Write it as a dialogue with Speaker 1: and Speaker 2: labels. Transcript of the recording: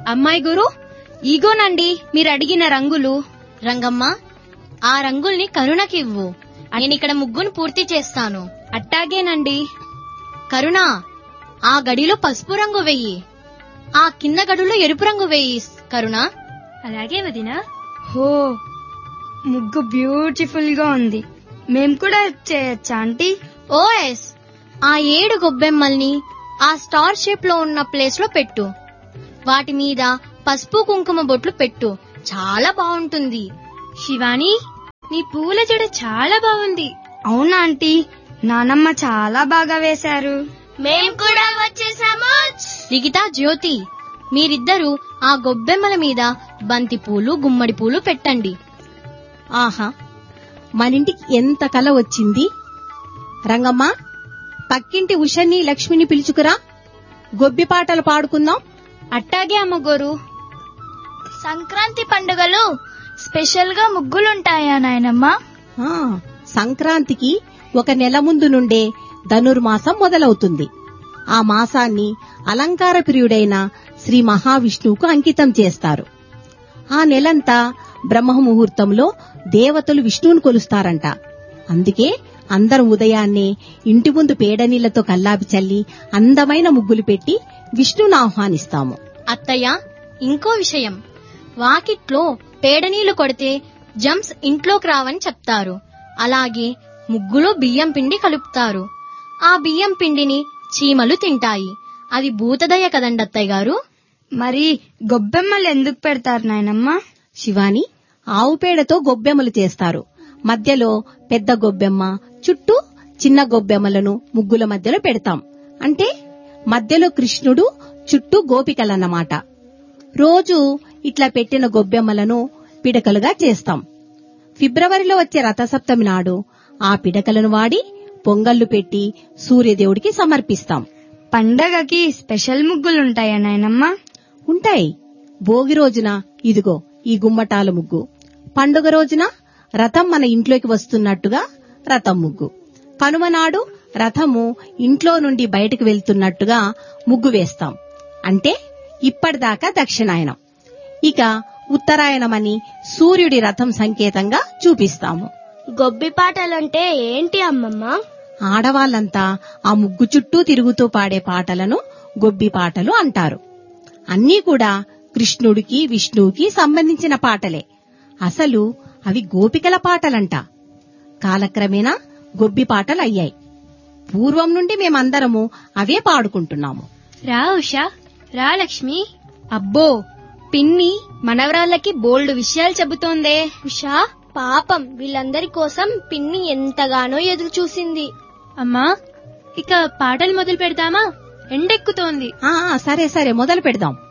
Speaker 1: అమ్మాయి గురు ఇగోనండి మీరు అడిగిన రంగులు
Speaker 2: రంగమ్మ ఆ రంగుల్ని కరుణకివ్వు నేనిక్కడ ముగ్గును పూర్తి చేస్తాను
Speaker 1: అట్టాగేనండి
Speaker 2: కరుణ ఆ గడిలో పసుపు రంగు వెయ్యి ఆ కింద గడులో ఎరుపు రంగు వెయ్యి కరుణ
Speaker 1: అలాగే వదినా
Speaker 3: హో ముగ్గు బ్యూటిఫుల్ గా ఉంది మేం కూడా చేయొచ్చా ఆంటీ
Speaker 2: ఓఎస్ ఆ ఏడు గొబ్బెమ్మల్ని ఆ స్టార్ షేప్ లో ఉన్న ప్లేస్ లో పెట్టు వాటి మీద పసుపు కుంకుమ బొట్లు పెట్టు చాలా బాగుంటుంది
Speaker 1: శివాని నీ పూల జడ చాలా బాగుంది
Speaker 3: అవునా ఆంటీ నానమ్మ చాలా బాగా వేశారు
Speaker 2: మేం కూడా వచ్చేసాము లిఖిత జ్యోతి మీరిద్దరూ ఆ గొబ్బెమ్మల మీద బంతి పూలు గుమ్మడి పూలు పెట్టండి
Speaker 4: ఆహా మనింటికి ఎంత కల వచ్చింది రంగమ్మ పక్కింటి ఉషని లక్ష్మిని పిలుచుకురా గొబ్బి పాటలు పాడుకుందాం
Speaker 1: అట్టాగే అమ్మగోరు
Speaker 5: సంక్రాంతి పండుగలు స్పెషల్ గా ముగ్గులుంటాయా నాయనమ్మా
Speaker 4: ఆ, సంక్రాంతికి ఒక నెల ముందు నుండే ధనుర్మాసం మొదలవుతుంది ఆ మాసాన్ని అలంకార ప్రియుడైన శ్రీ మహావిష్ణువుకు అంకితం చేస్తారు ఆ నెలంతా బ్రహ్మ ముహూర్తంలో దేవతలు విష్ణువును కొలుస్తారంట అందుకే అందరం ఉదయాన్నే ఇంటి ముందు పేడనీళ్లతో కల్లాపి చల్లి అందమైన ముగ్గులు పెట్టి విష్ణువును ఆహ్వానిస్తాము
Speaker 2: అత్తయ్య ఇంకో విషయం వాకిట్లో పేడనీళ్లు కొడితే జమ్స్ ఇంట్లోకి రావని చెప్తారు అలాగే ముగ్గులో బియ్యం పిండి కలుపుతారు ఆ బియ్యం పిండిని చీమలు తింటాయి అది భూతదయ కదండి అత్తయ్య గారు
Speaker 3: మరి గొబ్బెమ్మలు ఎందుకు పెడతారు నాయనమ్మ
Speaker 4: శివాని ఆవు పేడతో గొబ్బెమ్మలు చేస్తారు మధ్యలో పెద్ద గొబ్బెమ్మ చుట్టూ చిన్న గొబ్బెమ్మలను ముగ్గుల మధ్యలో పెడతాం అంటే మధ్యలో కృష్ణుడు చుట్టూ గోపికలన్నమాట రోజు ఇట్లా పెట్టిన గొబ్బెమ్మలను పిడకలుగా చేస్తాం ఫిబ్రవరిలో వచ్చే రథసప్తమి నాడు ఆ పిడకలను వాడి పొంగళ్లు పెట్టి సూర్యదేవుడికి సమర్పిస్తాం
Speaker 3: పండగకి స్పెషల్ ముగ్గులుంటాయా నాయనమ్మ
Speaker 4: ఉంటాయి భోగి రోజున ఇదిగో ఈ గుమ్మటాల ముగ్గు పండుగ రోజున రథం మన ఇంట్లోకి వస్తున్నట్టుగా రథం ముగ్గు కనుమ నాడు రథము ఇంట్లో నుండి బయటకు వెళ్తున్నట్టుగా ముగ్గు వేస్తాం అంటే ఇప్పటిదాకా దక్షిణాయనం ఇక ఉత్తరాయణమని సూర్యుడి రథం సంకేతంగా చూపిస్తాము
Speaker 5: గొబ్బి పాటలంటే ఏంటి అమ్మమ్మ
Speaker 4: ఆడవాళ్ళంతా ఆ ముగ్గు చుట్టూ తిరుగుతూ పాడే పాటలను గొబ్బి పాటలు అంటారు అన్నీ కూడా కృష్ణుడికి విష్ణువుకి సంబంధించిన పాటలే అసలు అవి గోపికల పాటలంట కాలక్రమేణా గొబ్బి పాటలు అయ్యాయి పూర్వం నుండి మేమందరము అవే పాడుకుంటున్నాము
Speaker 1: రా ఉషా రా లక్ష్మి
Speaker 2: అబ్బో పిన్ని మనవరాళ్ళకి బోల్డ్ విషయాలు చెబుతోందే
Speaker 5: ఉషా పాపం వీళ్ళందరి కోసం పిన్ని ఎంతగానో ఎదురు చూసింది
Speaker 1: అమ్మా ఇక పాటలు మొదలు పెడదామా ఎండెక్కుతోంది
Speaker 4: ఆ ఆ, సరే సరే మొదలు పెడదాం